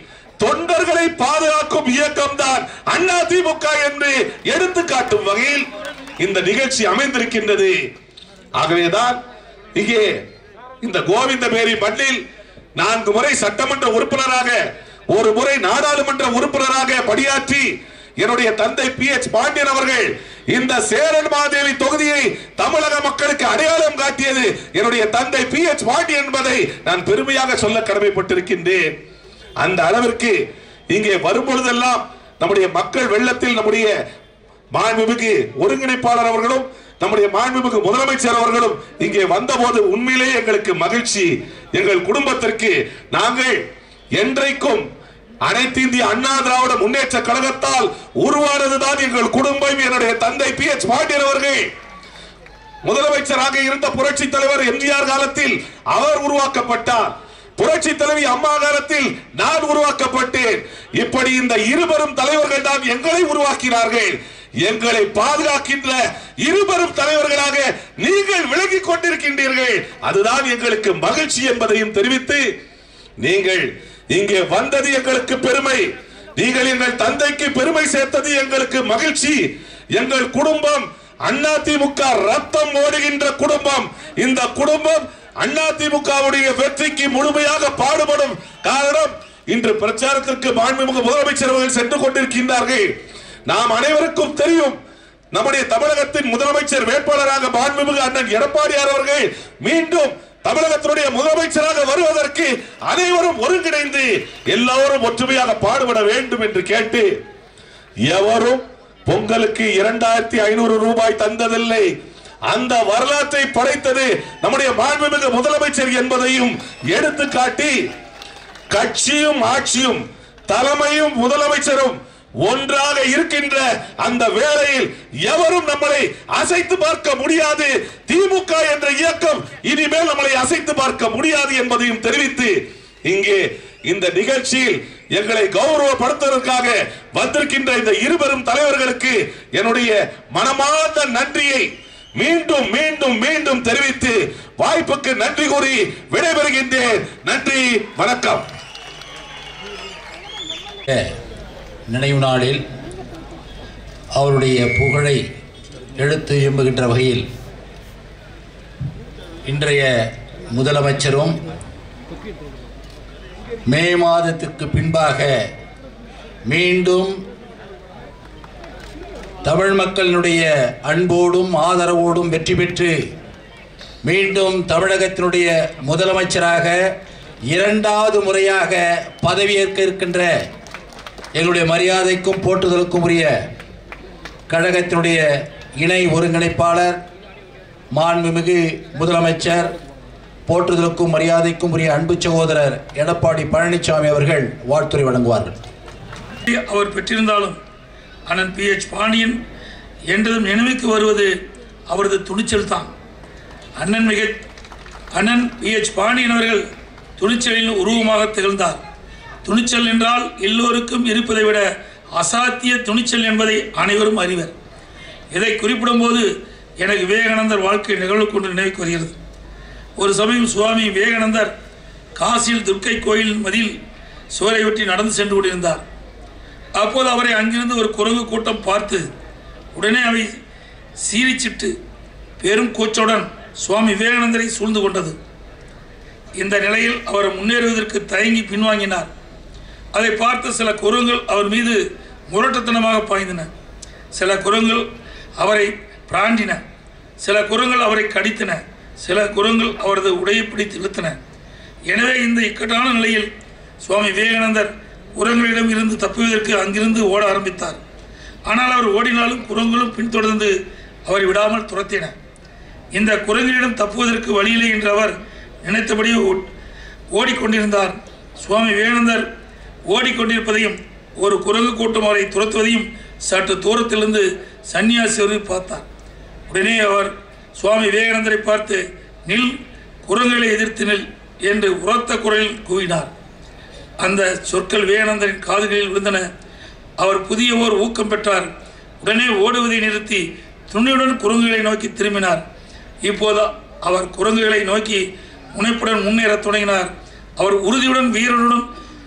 தொண்டர்களை பாதுகாக்கும் இயக்கம் தான் அண்ணா திமுக என்று எடுத்து காட்டும் வகையில் இந்த நிகழ்ச்சி அமைந்திருக்கின்றது ஆகவேதான் இங்கே இந்த கோவிந்தபேரி மண்ணில் நான்கு முறை சட்டமன்ற உறுப்பினராக ஒரு முறை நாடாளுமன்ற உறுப்பினராக பணியாற்றி என்னுடைய தந்தை பி எச் பாண்டியன் அவர்கள் இந்த சேரன் மாதேவி தொகுதியை தமிழக மக்களுக்கு அடையாளம் காட்டியது என்னுடைய தந்தை பி எச் பாண்டியன் என்பதை நான் பெருமையாக சொல்ல கடமைப்பட்டிருக்கின்றேன் அந்த அளவிற்கு இங்கே வரும் பொழுதெல்லாம் நம்முடைய மக்கள் வெள்ளத்தில் நம்முடைய மாண்புமிகு ஒருங்கிணைப்பாளர் அவர்களும் நம்முடைய மாண்புமிகு முதலமைச்சர் அவர்களும் இங்கே வந்தபோது உண்மையிலேயே எங்களுக்கு மகிழ்ச்சி எங்கள் குடும்பத்திற்கு நாங்கள் என்றைக்கும் அனைத்து இந்திய அண்ணா திராவிட முன்னேற்ற கழகத்தால் உருவானதுதான் எங்கள் குடும்பம் என்னுடைய தந்தை பி எச் பாண்டியன் அவர்கள் முதலமைச்சராக இருந்த புரட்சி தலைவர் எம்ஜிஆர் காலத்தில் அவர் உருவாக்கப்பட்டார் புரட்சி தலைவி அம்மா காலத்தில் நான் உருவாக்கப்பட்டேன் இப்படி இந்த இருவரும் தலைவர்கள் தான் எங்களை உருவாக்கினார்கள் எங்களை பாதுகாக்கின்ற இருவரும் தலைவர்களாக நீங்கள் விளங்கிக் கொண்டிருக்கின்றீர்கள் அதுதான் எங்களுக்கு மகிழ்ச்சி என்பதையும் தெரிவித்து நீங்கள் இங்கே வந்தது எங்களுக்கு பெருமை நீங்கள் எங்கள் தந்தைக்கு பெருமை சேர்த்தது எங்களுக்கு மகிழ்ச்சி எங்கள் குடும்பம் அதிமுக ரத்தம் ஓடுகின்ற குடும்பம் இந்த குடும்பம் அதிமுகவுடைய வெற்றிக்கு முழுமையாக பாடுபடும் காரணம் இன்று பிரச்சாரத்திற்கு மாண்புமிகு முதலமைச்சர் அவர்கள் சென்று கொண்டிருக்கின்றார்கள் நாம் அனைவருக்கும் தெரியும் நம்முடைய தமிழகத்தின் முதலமைச்சர் வேட்பாளராக மாண்புமிகு அண்ணன் எடப்பாடியார் அவர்கள் மீண்டும் தமிழகத்தினுடைய முதலமைச்சராக வருவதற்கு அனைவரும் ஒருங்கிணைந்து எல்லோரும் ஒற்றுமையாக பாடுபட வேண்டும் என்று கேட்டு எவரும் பொங்கலுக்கு இரண்டாயிரத்தி ஐநூறு ரூபாய் தந்ததில்லை அந்த வரலாற்றை படைத்தது நம்முடைய மாண்புமிகு முதலமைச்சர் என்பதையும் எடுத்து காட்டி கட்சியும் ஆட்சியும் தலைமையும் முதலமைச்சரும் ஒன்றாக இருக்கின்ற அந்த வேளையில் எவரும் நம்மளை அசைத்து பார்க்க முடியாது திமுக என்ற இயக்கம் இனிமேல் நம்மளை அசைத்து பார்க்க முடியாது என்பதையும் தெரிவித்து இங்கே இந்த நிகழ்ச்சியில் எங்களை கௌரவப்படுத்துவதற்காக வந்திருக்கின்ற இந்த இருவரும் தலைவர்களுக்கு என்னுடைய மனமார்ந்த நன்றியை மீண்டும் மீண்டும் மீண்டும் தெரிவித்து வாய்ப்புக்கு நன்றி கூறி விடைபெறுகின்றேன் நன்றி வணக்கம் நினைவு நாளில் அவருடைய புகழை எடுத்து எம்புகின்ற வகையில் இன்றைய முதலமைச்சரும் மே மாதத்துக்கு பின்பாக மீண்டும் தமிழ் மக்களினுடைய அன்போடும் ஆதரவோடும் வெற்றி பெற்று மீண்டும் தமிழகத்தினுடைய முதலமைச்சராக இரண்டாவது முறையாக பதவியேற்க இருக்கின்ற எங்களுடைய மரியாதைக்கும் போற்றுதலுக்கும் உரிய கழகத்தினுடைய இணை ஒருங்கிணைப்பாளர் மாண்புமிகு முதலமைச்சர் போற்றுதலுக்கும் மரியாதைக்கும் உரிய அன்பு சகோதரர் எடப்பாடி பழனிசாமி அவர்கள் வாழ்த்துரை வழங்குவார்கள் அவர் பெற்றிருந்தாலும் அண்ணன் பி எச் பாண்டியன் என்றதும் நினைவுக்கு வருவது அவரது துணிச்சல் தான் அண்ணன் மிக அண்ணன் பி எச் பாண்டியன் அவர்கள் துணிச்சலில் உருவமாக திகழ்ந்தார் துணிச்சல் என்றால் எல்லோருக்கும் இருப்பதை விட அசாத்திய துணிச்சல் என்பதை அனைவரும் அறிவர் இதை குறிப்பிடும்போது எனக்கு விவேகானந்தர் வாழ்க்கை நிகழ்வு கொண்டு நினைவுக்கு வருகிறது ஒரு சமயம் சுவாமி விவேகானந்தர் காசியில் துர்க்கை கோயில் மதில் சுவரை ஒட்டி நடந்து சென்று கொண்டிருந்தார் அப்போது அவரை அங்கிருந்து ஒரு குரங்கு கூட்டம் பார்த்து உடனே அவை சீரிச்சிட்டு பெரும் கூச்சலுடன் சுவாமி விவேகானந்தரை சூழ்ந்து கொண்டது இந்த நிலையில் அவர் முன்னேறுவதற்கு தயங்கி பின்வாங்கினார் அதை பார்த்த சில குரங்குகள் அவர் மீது முரட்டுத்தனமாக பாய்ந்தன சில குரங்குகள் அவரை பிராண்டின சில குரங்குகள் அவரை கடித்தன சில குரங்குகள் அவரது உடையை பிடித்து இழுத்தன எனவே இந்த இக்கட்டான நிலையில் சுவாமி விவேகானந்தர் குரங்குகளிடம் இருந்து தப்புவதற்கு அங்கிருந்து ஓட ஆரம்பித்தார் ஆனால் அவர் ஓடினாலும் குரங்குகளும் பின்தொடர்ந்து அவரை விடாமல் துரத்தின இந்த குரங்கிடம் தப்புவதற்கு வழியில்லை என்று அவர் நினைத்தபடி ஓ- ஓடிக்கொண்டிருந்தார் சுவாமி விவேகானந்தர் ஓடிக்கொண்டிருப்பதையும் ஒரு குரங்கு கூட்டம் அவரை துரத்துவதையும் சற்று தூரத்திலிருந்து சன்னியாசி அவர்கள் பார்த்தார் உடனே அவர் சுவாமி விவேகானந்தரை பார்த்து நில் குரங்களை எதிர்த்து நில் என்று உரத்த குரலில் கூவினார் அந்த சொற்கள் விவேகானந்தரின் காதுகளில் விழுந்தன அவர் புதிய ஓர் ஊக்கம் பெற்றார் உடனே ஓடுவதை நிறுத்தி துணியுடன் குரங்குகளை நோக்கி திரும்பினார் இப்போது அவர் குரங்குகளை நோக்கி முனைப்புடன் முன்னேறத் தொடங்கினார் அவர் உறுதியுடன் வீரனுடன்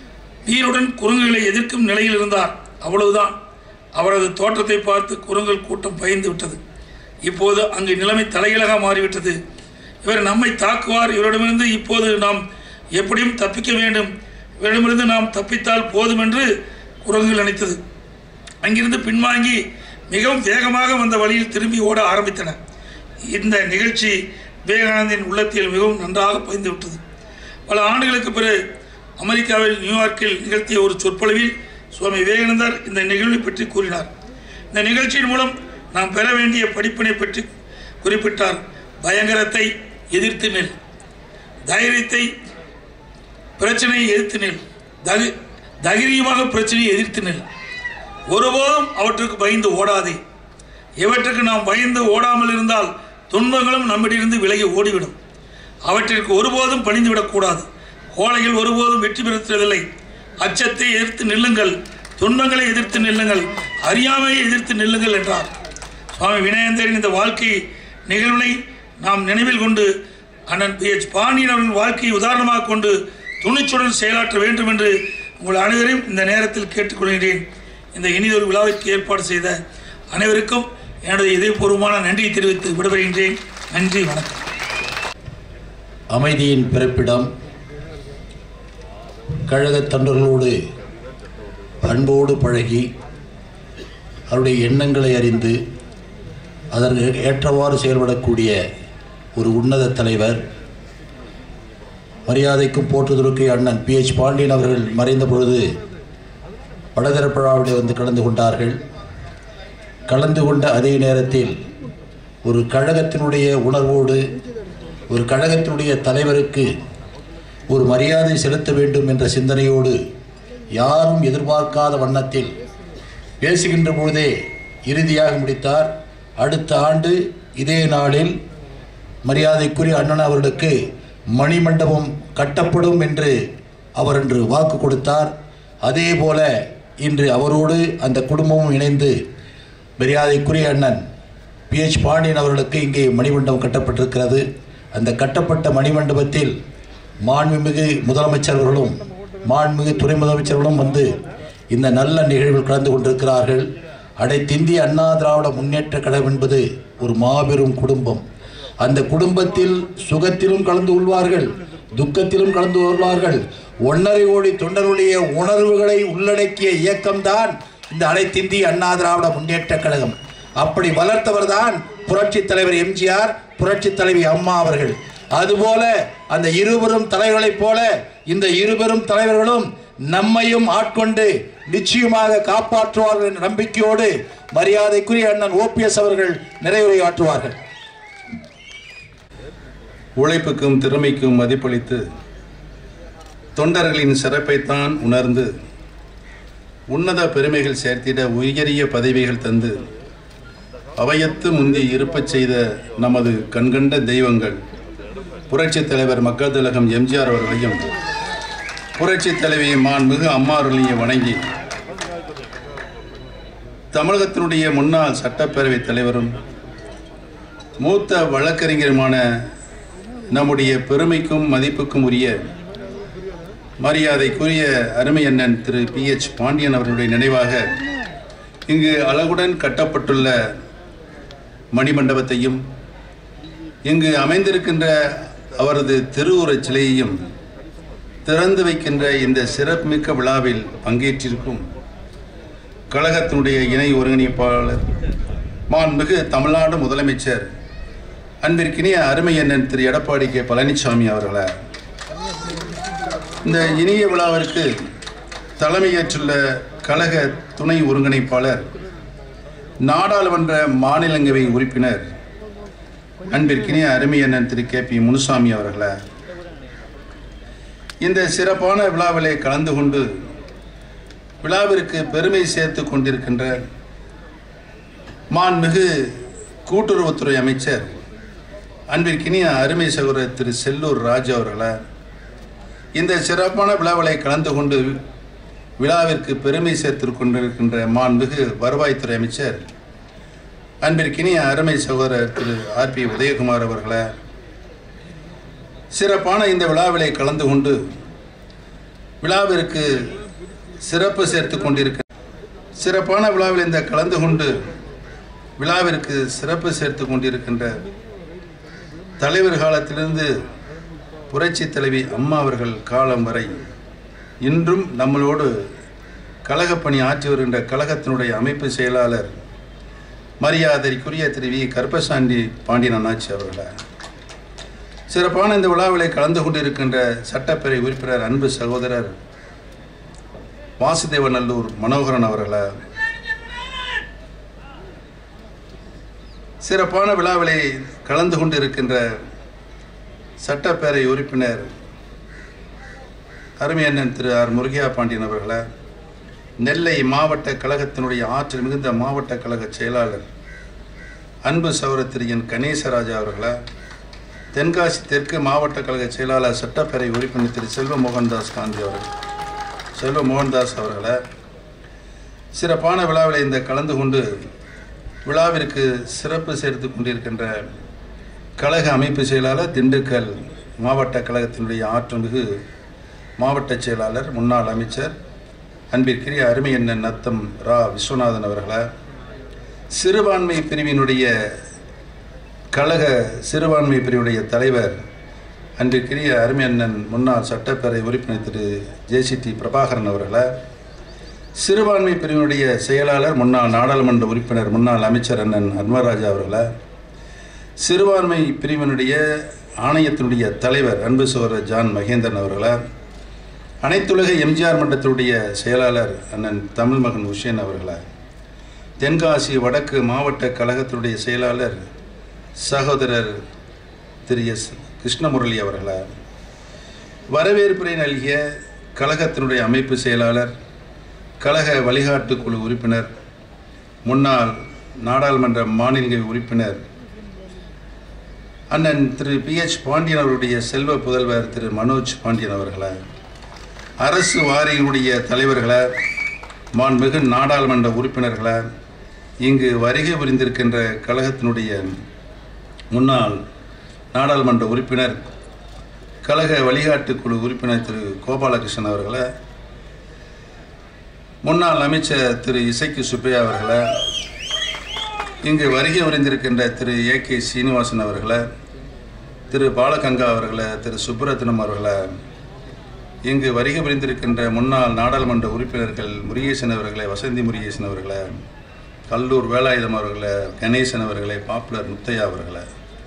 வீருடன் குரங்குகளை எதிர்க்கும் நிலையில் இருந்தார் அவ்வளவுதான் அவரது தோற்றத்தை பார்த்து குரங்குகள் கூட்டம் பயந்து விட்டது இப்போது அங்கு நிலைமை தலைகீழாக மாறிவிட்டது இவர் நம்மை தாக்குவார் இவரிடமிருந்து இப்போது நாம் எப்படியும் தப்பிக்க வேண்டும் இவரிடமிருந்து நாம் தப்பித்தால் போதும் என்று குரங்குகள் நினைத்தது அங்கிருந்து பின்வாங்கி மிகவும் வேகமாக வந்த வழியில் திரும்பி ஓட ஆரம்பித்தன இந்த நிகழ்ச்சி விவேகானந்தின் உள்ளத்தில் மிகவும் நன்றாக பதிந்து விட்டது பல ஆண்டுகளுக்கு பிறகு அமெரிக்காவில் நியூயார்க்கில் நிகழ்த்திய ஒரு சொற்பொழிவில் சுவாமி விவேகானந்தர் இந்த நிகழ்வை பற்றி கூறினார் இந்த நிகழ்ச்சியின் மூலம் நாம் பெற வேண்டிய படிப்பினை பற்றி குறிப்பிட்டார் பயங்கரத்தை எதிர்த்து நெல் தைரியத்தை பிரச்சனையை எதிர்த்து நெல் தகு தைரியமாக பிரச்சனையை எதிர்த்து நெல் ஒருபோதும் அவற்றுக்கு பயந்து ஓடாதே இவற்றுக்கு நாம் பயந்து ஓடாமல் இருந்தால் துன்பங்களும் நம்மிடமிருந்து விலகி ஓடிவிடும் அவற்றிற்கு ஒருபோதும் பணிந்து விடக்கூடாது கோழைகள் ஒருபோதும் வெற்றி பெறுவதில்லை அச்சத்தை எதிர்த்து நில்லுங்கள் துன்பங்களை எதிர்த்து நில்லுங்கள் அறியாமையை எதிர்த்து நில்லுங்கள் என்றார் சுவாமி வினயேந்தரின் இந்த வாழ்க்கை நிகழ்வினை நாம் நினைவில் கொண்டு அண்ணன் பி எச் பாண்டியன் அவர்களின் வாழ்க்கையை உதாரணமாக கொண்டு துணிச்சுடன் செயலாற்ற வேண்டும் என்று உங்கள் அனைவரையும் இந்த நேரத்தில் கேட்டுக்கொள்கிறேன் இந்த இனிதொரு விழாவிற்கு ஏற்பாடு செய்த அனைவருக்கும் என்னுடைய இதயபூர்வமான நன்றியை தெரிவித்து விடைபெறுகின்றேன் நன்றி வணக்கம் அமைதியின் பிறப்பிடம் கழகத் தொண்டர்களோடு அன்போடு பழகி அவருடைய எண்ணங்களை அறிந்து அதற்கு ஏற்றவாறு செயல்படக்கூடிய ஒரு உன்னத தலைவர் மரியாதைக்கும் போற்றுதலுக்கு அண்ணன் பி எச் பாண்டியன் அவர்கள் மறைந்த பொழுது வடதிரப்பழாவிலே வந்து கலந்து கொண்டார்கள் கலந்து கொண்ட அதே நேரத்தில் ஒரு கழகத்தினுடைய உணர்வோடு ஒரு கழகத்தினுடைய தலைவருக்கு ஒரு மரியாதை செலுத்த வேண்டும் என்ற சிந்தனையோடு யாரும் எதிர்பார்க்காத வண்ணத்தில் பேசுகின்ற பொழுதே இறுதியாக முடித்தார் அடுத்த ஆண்டு இதே நாளில் மரியாதைக்குரிய அண்ணன் அவர்களுக்கு மணிமண்டபம் கட்டப்படும் என்று அவர் இன்று வாக்கு கொடுத்தார் அதே போல இன்று அவரோடு அந்த குடும்பமும் இணைந்து மரியாதைக்குரிய அண்ணன் பிஹெச் பாண்டியன் அவர்களுக்கு இங்கே மணிமண்டபம் கட்டப்பட்டிருக்கிறது அந்த கட்டப்பட்ட மணிமண்டபத்தில் மாண்புமிகு முதலமைச்சர் அவர்களும் மாண்புமிகு துணை முதலமைச்சர்களும் வந்து இந்த நல்ல நிகழ்வில் கலந்து கொண்டிருக்கிறார்கள் அனைத்திந்திய அண்ணா திராவிட முன்னேற்ற கழகம் என்பது ஒரு மாபெரும் குடும்பம் அந்த குடும்பத்தில் சுகத்திலும் கலந்து கொள்வார்கள் துக்கத்திலும் கலந்து கொள்வார்கள் ஒன்றரை கோடி தொண்டருடைய உணர்வுகளை உள்ளடக்கிய இயக்கம்தான் இந்த அனைத்திந்திய அண்ணா திராவிட முன்னேற்ற கழகம் அப்படி வளர்த்தவர்தான் புரட்சி தலைவர் எம்ஜிஆர் புரட்சி தலைவி அம்மா அவர்கள் அதுபோல அந்த இருவரும் தலைவர்களைப் போல இந்த இருவரும் தலைவர்களும் நம்மையும் ஆட்கொண்டு நிச்சயமாக காப்பாற்றுவார்கள் என்ற நம்பிக்கையோடு மரியாதைக்குரிய அண்ணன் ஓபிஎஸ் அவர்கள் நிறைவுரையாற்றுவார்கள் உழைப்புக்கும் திறமைக்கும் மதிப்பளித்து தொண்டர்களின் சிறப்பைத்தான் உணர்ந்து உன்னத பெருமைகள் சேர்த்திட உயரிய பதவிகள் தந்து அவையத்து முந்தி இருப்பச் செய்த நமது கண்கண்ட தெய்வங்கள் புரட்சித் தலைவர் மக்கள் திலகம் எம்ஜிஆர் அவர்களையும் புரட்சித் தலைவி மாண்புமிகு அம்மா அவர்களையும் வணங்கி தமிழகத்தினுடைய முன்னாள் சட்டப்பேரவைத் தலைவரும் மூத்த வழக்கறிஞருமான நம்முடைய பெருமைக்கும் மதிப்புக்கும் உரிய மரியாதைக்குரிய அருமை அண்ணன் திரு பி எச் பாண்டியன் அவர்களுடைய நினைவாக இங்கு அழகுடன் கட்டப்பட்டுள்ள மணிமண்டபத்தையும் இங்கு அமைந்திருக்கின்ற அவரது திருவுருவச் சிலையையும் திறந்து வைக்கின்ற இந்த சிறப்புமிக்க விழாவில் பங்கேற்றிருக்கும் கழகத்தினுடைய இணை ஒருங்கிணைப்பாளர் மாண்புமிகு தமிழ்நாடு முதலமைச்சர் அன்பிற்கினிய அருமை அண்ணன் திரு எடப்பாடி கே பழனிசாமி அவர்களே இந்த இனிய விழாவிற்கு தலைமையேற்றுள்ள கழக துணை ஒருங்கிணைப்பாளர் நாடாளுமன்ற மாநிலங்களவை உறுப்பினர் அன்பிற்கினிய அருமை அண்ணன் திரு கே பி முனுசாமி அவர்களே இந்த சிறப்பான விழாவிலே கலந்து கொண்டு விழாவிற்கு பெருமை சேர்த்து கொண்டிருக்கின்ற மாண்புமிகு கூட்டுறவுத்துறை அமைச்சர் அன்பிற்கினிய அருமை சகோதரர் திரு செல்லூர் ராஜு அவர்களே இந்த சிறப்பான விழாவிலை கலந்து கொண்டு விழாவிற்கு பெருமை சேர்த்து கொண்டிருக்கின்ற மாண்புமிகு வருவாய்த்துறை அமைச்சர் அன்பிற்கினிய அருமை சகோதரர் திரு ஆர் பி உதயகுமார் அவர்களே சிறப்பான இந்த விழாவிலை கலந்து கொண்டு விழாவிற்கு சிறப்பு சேர்த்து கொண்டிருக்க சிறப்பான விழாவில் இந்த கலந்து கொண்டு விழாவிற்கு சிறப்பு சேர்த்து கொண்டிருக்கின்ற தலைவர் காலத்திலிருந்து புரட்சி தலைவி அம்மா அவர்கள் காலம் வரை இன்றும் நம்மளோடு கழகப்பணி ஆற்றி வருகின்ற கழகத்தினுடைய அமைப்பு செயலாளர் மரியாதைக்குரிய திரு வி கருப்பசாண்டி பாண்டியன் அண்ணாச்சி அவர்களை சிறப்பான இந்த விழாவிலே கலந்து கொண்டிருக்கின்ற சட்டப்பேரவை உறுப்பினர் அன்பு சகோதரர் வாசுதேவநல்லூர் மனோகரன் அவர்களை சிறப்பான விழாவிலே கலந்து கொண்டிருக்கின்ற சட்டப்பேரவை உறுப்பினர் அருமையண்ணன் திரு ஆர் முருகையா பாண்டியன் அவர்களை நெல்லை மாவட்ட கழகத்தினுடைய ஆற்றல் மிகுந்த மாவட்ட கழக செயலாளர் அன்பு சௌர திரு என் கணேசராஜா அவர்களை தென்காசி தெற்கு மாவட்ட கழக செயலாளர் சட்டப்பேரவை உறுப்பினர் திரு செல்வ மோகன்தாஸ் காந்தி அவர்கள் செல்வ மோகன்தாஸ் அவர்களை சிறப்பான விழாவில் இந்த கலந்து கொண்டு விழாவிற்கு சிறப்பு சேர்த்து கொண்டிருக்கின்ற கழக அமைப்பு செயலாளர் திண்டுக்கல் மாவட்ட கழகத்தினுடைய ஆற்றமிகு மாவட்ட செயலாளர் முன்னாள் அமைச்சர் அன்பிற்குரிய அருமையண்ணன் நத்தம் ரா விஸ்வநாதன் அவர்களை சிறுபான்மை பிரிவினுடைய கழக சிறுபான்மை பிரிவுடைய தலைவர் அன்பிற்குரிய அருமையண்ணன் முன்னாள் சட்டப்பேரவை உறுப்பினர் திரு ஜேசிடி பிரபாகரன் அவர்களை சிறுபான்மை பிரிவினுடைய செயலாளர் முன்னாள் நாடாளுமன்ற உறுப்பினர் முன்னாள் அமைச்சர் அண்ணன் அன்வராஜா அவர்களை சிறுபான்மை பிரிவினுடைய ஆணையத்தினுடைய தலைவர் அன்பு சோதரர் ஜான் மகேந்திரன் அவர்களை அனைத்துலக எம்ஜிஆர் மன்றத்தினுடைய செயலாளர் அண்ணன் தமிழ் மகன் உஷேன் அவர்களை தென்காசி வடக்கு மாவட்ட கழகத்தினுடைய செயலாளர் சகோதரர் திரு எஸ் கிருஷ்ணமுரளி அவர்களை வரவேற்புரை நல்கிய கழகத்தினுடைய அமைப்பு செயலாளர் கழக வழிகாட்டு குழு உறுப்பினர் முன்னாள் நாடாளுமன்ற மாநில உறுப்பினர் அண்ணன் திரு பி எச் பாண்டியன் அவருடைய செல்வ புதல்வர் திரு மனோஜ் பாண்டியன் அவர்களை அரசு வாரியினுடைய தலைவர்களை மாண்புமிகு நாடாளுமன்ற உறுப்பினர்களை இங்கு வருகை புரிந்திருக்கின்ற கழகத்தினுடைய முன்னாள் நாடாளுமன்ற உறுப்பினர் கழக வழிகாட்டு குழு உறுப்பினர் திரு கோபாலகிருஷ்ணன் அவர்களை முன்னாள் அமைச்சர் திரு இசைக்கு சுப்பையா அவர்களை இங்கு வருகை புரிந்திருக்கின்ற திரு ஏ கே சீனிவாசன் அவர்களை திரு பாலகங்கா அவர்களை திரு சுப்புரத்னம் அவர்களை இங்கு வருகை புரிந்திருக்கின்ற முன்னாள் நாடாளுமன்ற உறுப்பினர்கள் முருகேசன் அவர்களை வசந்தி முருகேசன் அவர்களை கல்லூர் வேலாயுதம் அவர்களை கணேசன் அவர்களை பாப்புலர் முத்தையா அவர்களை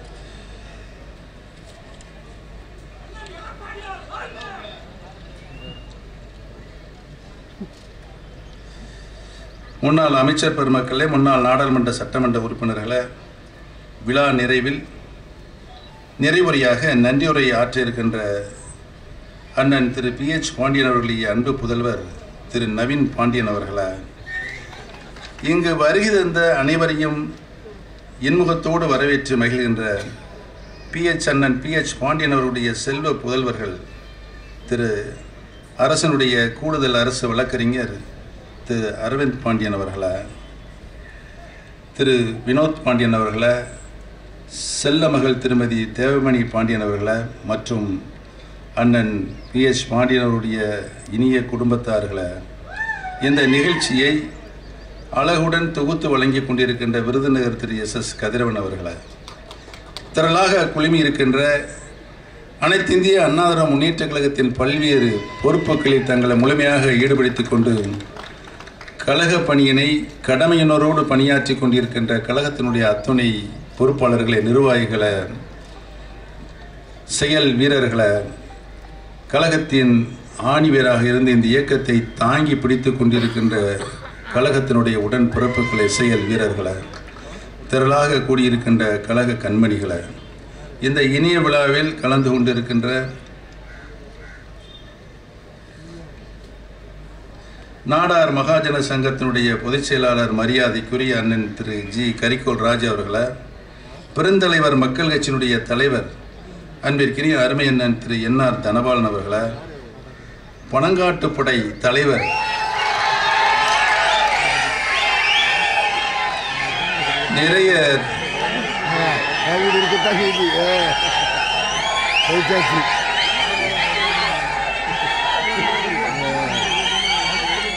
முன்னாள் அமைச்சர் பெருமக்களே முன்னாள் நாடாளுமன்ற சட்டமன்ற உறுப்பினர்களே விழா நிறைவில் நிறைவுரையாக நன்றியுரை ஆற்றியிருக்கின்ற அண்ணன் திரு பி எச் பாண்டியன் அவர்களுடைய அன்பு புதல்வர் திரு நவீன் பாண்டியன் அவர்களை இங்கு வருகை தந்த அனைவரையும் இன்முகத்தோடு வரவேற்று மகிழ்கின்ற பி எச் அண்ணன் பி எச் பாண்டியன் அவருடைய செல்வ புதல்வர்கள் திரு அரசனுடைய கூடுதல் அரசு வழக்கறிஞர் திரு அரவிந்த் பாண்டியன் அவர்களை திரு வினோத் பாண்டியன் அவர்களை செல்ல மகள் திருமதி தேவமணி பாண்டியன் அவர்களை மற்றும் அண்ணன் பி எஸ் பாண்டியன் அவருடைய இனிய குடும்பத்தார்களை இந்த நிகழ்ச்சியை அழகுடன் தொகுத்து வழங்கி கொண்டிருக்கின்ற விருதுநகர் திரு எஸ் எஸ் கதிரவன் அவர்களை திரளாக குழுமி இருக்கின்ற அனைத்து இந்திய அண்ணாதிர முன்னேற்ற கழகத்தின் பல்வேறு பொறுப்புகளில் தங்களை முழுமையாக ஈடுபடுத்திக் கொண்டு கழக பணியினை கடமையினரோடு பணியாற்றி கொண்டிருக்கின்ற கழகத்தினுடைய அத்துணை பொறுப்பாளர்களை நிர்வாகிகளை செயல் வீரர்களை கழகத்தின் ஆணிவேராக இருந்து இந்த இயக்கத்தை தாங்கி பிடித்து கொண்டிருக்கின்ற கழகத்தினுடைய உடன் பிறப்புகளை செயல் வீரர்களை திரளாக கூடியிருக்கின்ற கழக கண்மணிகளை இந்த இனிய விழாவில் கலந்து கொண்டிருக்கின்ற நாடார் மகாஜன சங்கத்தினுடைய பொதுச் செயலாளர் மரியாதைக்குரிய அண்ணன் திரு ஜி கரிகோல் ராஜ் அவர்களை பெருந்தலைவர் மக்கள் கட்சியினுடைய தலைவர் அன்பிற்கினிய அருமை அண்ணன் திரு என்ஆர் தனபாலன் அவர்களை பனங்காட்டுப்படை தலைவர் நிறைய வீடு இருக்கத்தான் செய்தி போயிட்டாச்சு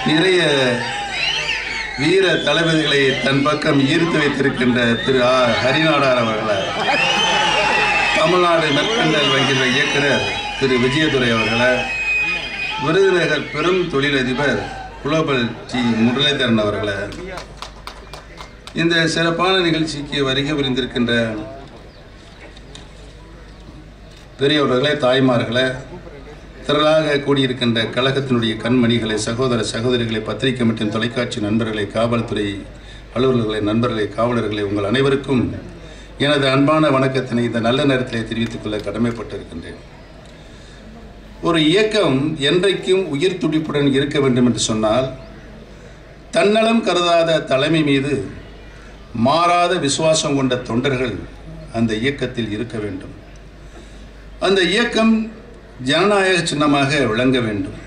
நிறைய வீர தளபதிகளை தன் பக்கம் ஈர்த்து வைத்திருக்கின்ற திரு ஆ ஹரிநாடார் அவர்களை தமிழ்நாடு மெர்கண்டல் வங்கியின் இயக்குனர் திரு விஜயதுரை அவர்களை விருதுநகர் பெரும் தொழிலதிபர் குளோபல் டி முரளிதரன் அவர்களை இந்த சிறப்பான நிகழ்ச்சிக்கு வருகை புரிந்திருக்கின்ற பெரியவர்களே தாய்மார்களே திரளாக கூடியிருக்கின்ற கழகத்தினுடைய கண்மணிகளை சகோதர சகோதரிகளை பத்திரிகை மற்றும் தொலைக்காட்சி நண்பர்களை காவல்துறை அலுவலர்களை நண்பர்களை காவலர்களை உங்கள் அனைவருக்கும் எனது அன்பான வணக்கத்தினை இந்த நல்ல நேரத்திலே தெரிவித்துக் கொள்ள கடமைப்பட்டிருக்கின்றேன் ஒரு இயக்கம் என்றைக்கும் உயிர் துடிப்புடன் இருக்க வேண்டும் என்று சொன்னால் தன்னலம் கருதாத தலைமை மீது மாறாத விசுவாசம் கொண்ட தொண்டர்கள் அந்த இயக்கத்தில் இருக்க வேண்டும் அந்த இயக்கம் ஜனநாயக சின்னமாக விளங்க வேண்டும்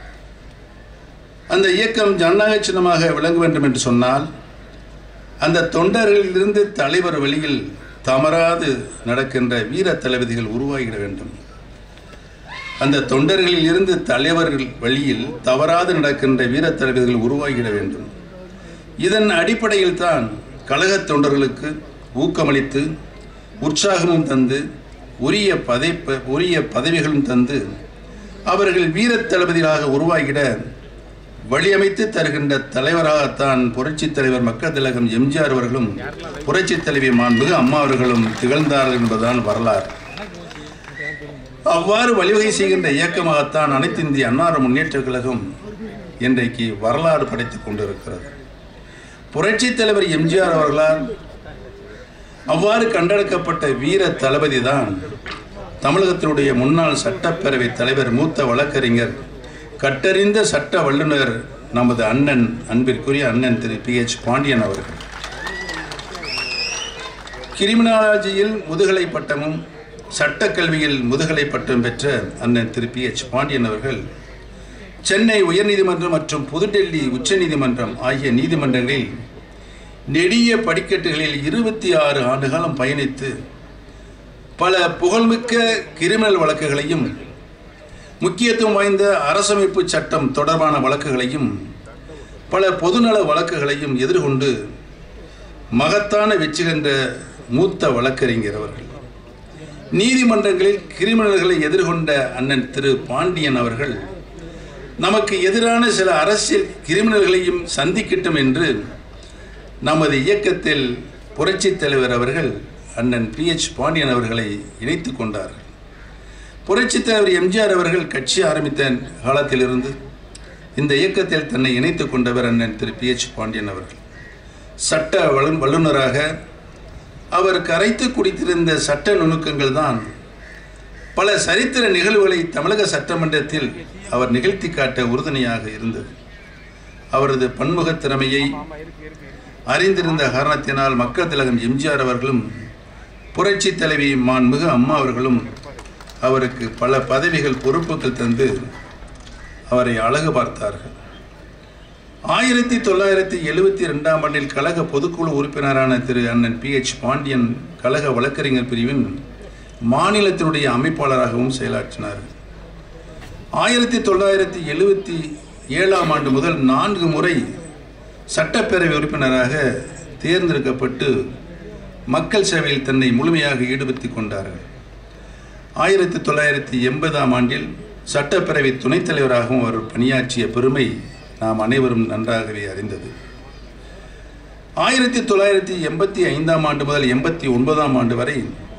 அந்த இயக்கம் ஜனநாயக சின்னமாக விளங்க வேண்டும் என்று சொன்னால் அந்த தொண்டர்களிலிருந்து தலைவர் வழியில் தமராது நடக்கின்ற வீர தளபதிகள் உருவாகிட வேண்டும் அந்த தொண்டர்களில் இருந்து தலைவர்கள் வழியில் தவறாது நடக்கின்ற வீர தளபதிகள் உருவாகிட வேண்டும் இதன் அடிப்படையில் தான் கழகத் தொண்டர்களுக்கு ஊக்கமளித்து உற்சாகமும் தந்து உரிய பதை உரிய பதவிகளும் தந்து அவர்கள் வீரத் தளபதிகளாக உருவாகிட வழியமைத்து தருகின்ற தலைவராகத்தான் புரட்சித் தலைவர் மக்கள் திலகம் எம்ஜிஆர் அவர்களும் புரட்சித் தலைவி மாண்புகு அம்மா அவர்களும் திகழ்ந்தார்கள் என்பதுதான் வரலாறு அவ்வாறு வழிவகை செய்கின்ற இயக்கமாகத்தான் அனைத்து இந்திய அன்னார முன்னேற்ற கழகம் இன்றைக்கு வரலாறு படைத்துக் கொண்டிருக்கிறது புரட்சித் தலைவர் எம்ஜிஆர் அவர்களால் அவ்வாறு கண்டெடுக்கப்பட்ட வீர தளபதி தான் தமிழகத்தினுடைய முன்னாள் சட்டப்பேரவை தலைவர் மூத்த வழக்கறிஞர் கட்டறிந்த சட்ட வல்லுநர் நமது அண்ணன் அன்பிற்குரிய அண்ணன் திரு பி எச் பாண்டியன் அவர்கள் கிரிமினாலஜியில் முதுகலை பட்டமும் சட்டக்கல்வியில் முதுகலை பட்டம் பெற்ற அண்ணன் திரு பி எச் பாண்டியன் அவர்கள் சென்னை உயர்நீதிமன்றம் மற்றும் புதுடெல்லி உச்சநீதிமன்றம் ஆகிய நீதிமன்றங்களில் நெடிய படிக்கட்டுகளில் இருபத்தி ஆறு ஆண்டுகாலம் பயணித்து பல புகழ்மிக்க கிரிமினல் வழக்குகளையும் முக்கியத்துவம் வாய்ந்த அரசமைப்பு சட்டம் தொடர்பான வழக்குகளையும் பல பொதுநல வழக்குகளையும் எதிர்கொண்டு மகத்தான வெற்றி கண்ட மூத்த வழக்கறிஞர் அவர்கள் நீதிமன்றங்களில் கிரிமினல்களை எதிர்கொண்ட அண்ணன் திரு பாண்டியன் அவர்கள் நமக்கு எதிரான சில அரசியல் கிரிமினல்களையும் சந்திக்கட்டும் என்று நமது இயக்கத்தில் புரட்சித் தலைவர் அவர்கள் அண்ணன் பி எச் பாண்டியன் அவர்களை இணைத்து கொண்டார்கள் புரட்சித் தலைவர் எம்ஜிஆர் அவர்கள் கட்சி ஆரம்பித்த காலத்திலிருந்து இந்த இயக்கத்தில் தன்னை இணைத்து கொண்டவர் அண்ணன் திரு பி எச் பாண்டியன் அவர்கள் சட்ட வல்லு வல்லுநராக அவர் கரைத்து குடித்திருந்த சட்ட நுணுக்கங்கள் தான் பல சரித்திர நிகழ்வுகளை தமிழக சட்டமன்றத்தில் அவர் நிகழ்த்தி காட்ட உறுதுணையாக இருந்தது அவரது பன்முகத் திறமையை அறிந்திருந்த காரணத்தினால் மக்கள் திலகம் எம்ஜிஆர் அவர்களும் புரட்சி தலைவி மாண்புமிகு அம்மா அவர்களும் அவருக்கு பல பதவிகள் பொறுப்புகள் தந்து அவரை அழகு பார்த்தார்கள் ஆயிரத்தி தொள்ளாயிரத்தி எழுபத்தி ரெண்டாம் ஆண்டில் கழக பொதுக்குழு உறுப்பினரான திரு அண்ணன் பி எச் பாண்டியன் கழக வழக்கறிஞர் பிரிவின் மாநிலத்தினுடைய அமைப்பாளராகவும் செயலாற்றினார் ஆயிரத்தி தொள்ளாயிரத்தி எழுபத்தி ஏழாம் ஆண்டு முதல் நான்கு முறை சட்டப்பேரவை உறுப்பினராக தேர்ந்தெடுக்கப்பட்டு மக்கள் சேவையில் தன்னை முழுமையாக ஈடுபடுத்திக் கொண்டார்கள் ஆயிரத்தி தொள்ளாயிரத்தி எண்பதாம் ஆண்டில் சட்டப்பேரவை துணைத் தலைவராகவும் அவர் பணியாற்றிய பெருமை நாம் அனைவரும் நன்றாகவே அறிந்தது ஆயிரத்தி தொள்ளாயிரத்தி எண்பத்தி ஐந்தாம் ஆண்டு முதல் எண்பத்தி ஒன்பதாம் ஆண்டு வரை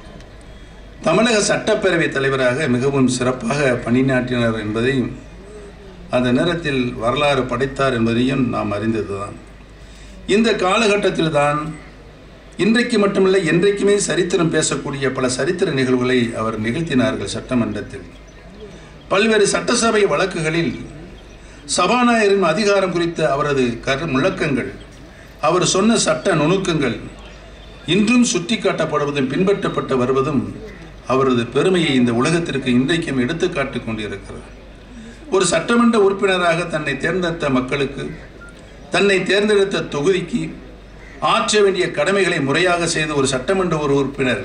தமிழக சட்டப்பேரவை தலைவராக மிகவும் சிறப்பாக பணியாற்றினார் என்பதையும் அந்த நேரத்தில் வரலாறு படைத்தார் என்பதையும் நாம் அறிந்ததுதான் இந்த காலகட்டத்தில் தான் இன்றைக்கு மட்டுமல்ல என்றைக்குமே சரித்திரம் பேசக்கூடிய பல சரித்திர நிகழ்வுகளை அவர் நிகழ்த்தினார்கள் சட்டமன்றத்தில் பல்வேறு சட்டசபை வழக்குகளில் சபாநாயகரின் அதிகாரம் குறித்த அவரது கரு முழக்கங்கள் அவர் சொன்ன சட்ட நுணுக்கங்கள் இன்றும் சுட்டிக்காட்டப்படுவதும் பின்பற்றப்பட்டு வருவதும் அவரது பெருமையை இந்த உலகத்திற்கு இன்றைக்கும் எடுத்துக்காட்டிக் கொண்டிருக்கிறது ஒரு சட்டமன்ற உறுப்பினராக தன்னை தேர்ந்தெடுத்த மக்களுக்கு தன்னை தேர்ந்தெடுத்த தொகுதிக்கு ஆற்ற வேண்டிய கடமைகளை முறையாக செய்த ஒரு சட்டமன்ற ஒரு உறுப்பினர்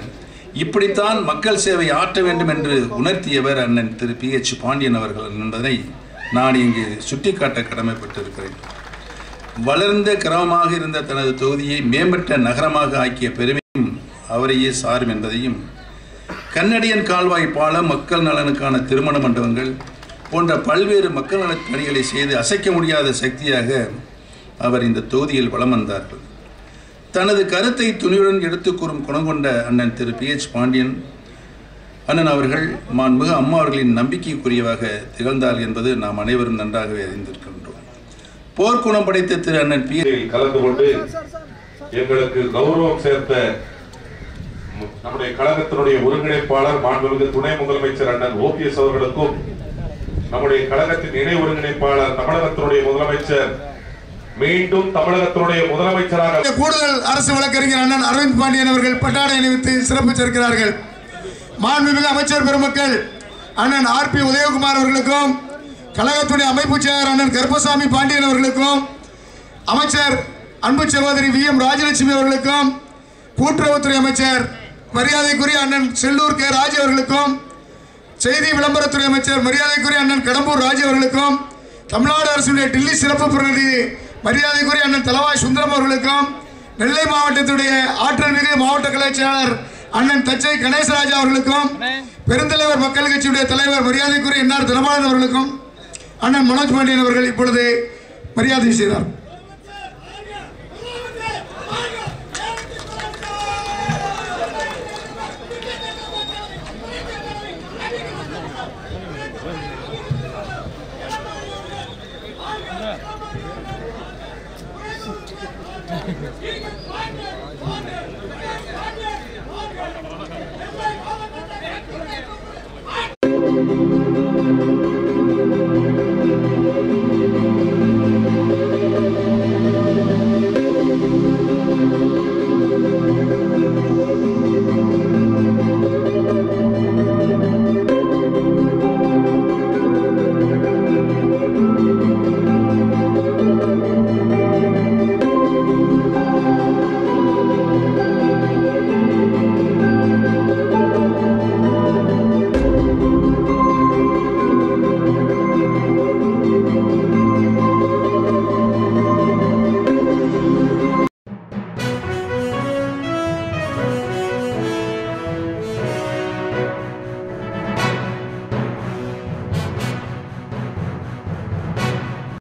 இப்படித்தான் மக்கள் சேவை ஆற்ற வேண்டும் என்று உணர்த்தியவர் அண்ணன் திரு பி எச் பாண்டியன் அவர்கள் என்பதை நான் இங்கு சுட்டிக்காட்ட கடமைப்பட்டிருக்கிறேன் வளர்ந்த கிராமமாக இருந்த தனது தொகுதியை மேம்பட்ட நகரமாக ஆக்கிய பெருமையும் அவரையே சாரும் என்பதையும் கன்னடியன் கால்வாய் பாலம் மக்கள் நலனுக்கான திருமண மண்டபங்கள் போன்ற பல்வேறு மக்கள் நலப் பணிகளை செய்து அசைக்க முடியாத சக்தியாக அவர் இந்த தொகுதியில் வலம் வந்தார்கள் தனது கருத்தை துணிவுடன் எடுத்துக் கூறும் குணம் கொண்ட அண்ணன் திரு பி எச் பாண்டியன் அண்ணன் அவர்கள் மாண்புமிகு அம்மா அவர்களின் நம்பிக்கைக்குரியவாக திகழ்ந்தார் என்பது நாம் அனைவரும் நன்றாகவே அறிந்திருக்கின்றோம் போர்க்குணம் படைத்த திரு அண்ணன் பி இதில் கலந்து கொண்டு எங்களுக்கு கௌரவம் சேர்த்த மு- நம்முடைய கழகத்தினுடைய ஒருங்கிணைப்பாளர் மாண்புமிகு துணை முதலமைச்சர் அண்ணன் ஓபிஎஸ் அவர்களுக்கும் நம்முடைய கழகத்தின் இணை ஒருங்கிணைப்பாளர் தமிழகத்தினுடைய முதலமைச்சர் மீண்டும் தமிழகத்தினுடைய முதலமைச்சராக கூடுதல் அரசு வழக்கறிஞர் அண்ணன் அரவிந்த் பாண்டியன் அவர்கள் பட்டாடை அணிவித்து சிறப்பு சேர்க்கிறார்கள் மாண்புமிகு அமைச்சர் பெருமக்கள் அண்ணன் ஆர் பி உதயகுமார் அவர்களுக்கும் கழகத்துடைய அமைப்பு செயலர் அண்ணன் கருப்பசாமி பாண்டியன் அவர்களுக்கும் அமைச்சர் அன்பு சகோதரி வி எம் ராஜலட்சுமி அவர்களுக்கும் கூட்டுறவுத்துறை அமைச்சர் மரியாதைக்குரிய அண்ணன் செல்லூர் கே ராஜ் அவர்களுக்கும் செய்தி விளம்பரத்துறை அமைச்சர் மரியாதைக்குரிய அண்ணன் கடம்பூர் ராஜ் அவர்களுக்கும் தமிழ்நாடு அரசுடைய டெல்லி சிறப்பு பிரதிநிதி மரியாதைக்குரிய அண்ணன் தலவாய் சுந்தரம் அவர்களுக்கும் நெல்லை மாவட்டத்துடைய ஆற்றல் மிகு மாவட்ட கலை செயலாளர் அண்ணன் தச்சை கணேசராஜா அவர்களுக்கும் பெருந்தலைவர் மக்கள் கட்சியுடைய தலைவர் மரியாதைக்குரிய என்ஆர் தனபாலன் அவர்களுக்கும் அண்ணன் மனோஜ் பாண்டியன் அவர்கள் இப்பொழுது மரியாதை செய்தார் Thank you.